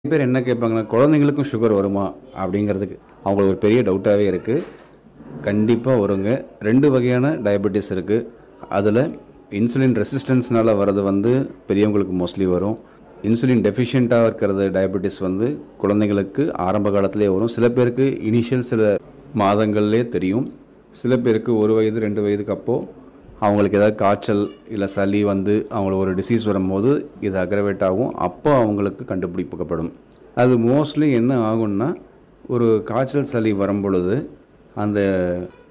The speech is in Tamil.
பேர் என்ன கேட்பாங்கன்னா குழந்தைங்களுக்கும் சுகர் வருமா அப்படிங்கிறதுக்கு அவங்களுக்கு ஒரு பெரிய டவுட்டாகவே இருக்குது கண்டிப்பாக வருங்க ரெண்டு வகையான டயபெட்டிஸ் இருக்குது அதில் இன்சுலின் ரெசிஸ்டன்ஸ்னால வர்றது வந்து பெரியவங்களுக்கு மோஸ்ட்லி வரும் இன்சுலின் டெஃபிஷியண்ட்டாக இருக்கிறது டயபெட்டிஸ் வந்து குழந்தைங்களுக்கு ஆரம்ப காலத்திலே வரும் சில பேருக்கு இனிஷியல் சில மாதங்கள்லேயே தெரியும் சில பேருக்கு ஒரு வயது ரெண்டு வயதுக்கு அப்போது அவங்களுக்கு ஏதாவது காய்ச்சல் இல்லை சளி வந்து அவங்களுக்கு ஒரு டிசீஸ் வரும்போது இது அக்ரவேட் ஆகும் அப்போ அவங்களுக்கு கண்டுபிடிக்கப்படும் அது மோஸ்ட்லி என்ன ஆகும்னா ஒரு காய்ச்சல் சளி வரும் பொழுது அந்த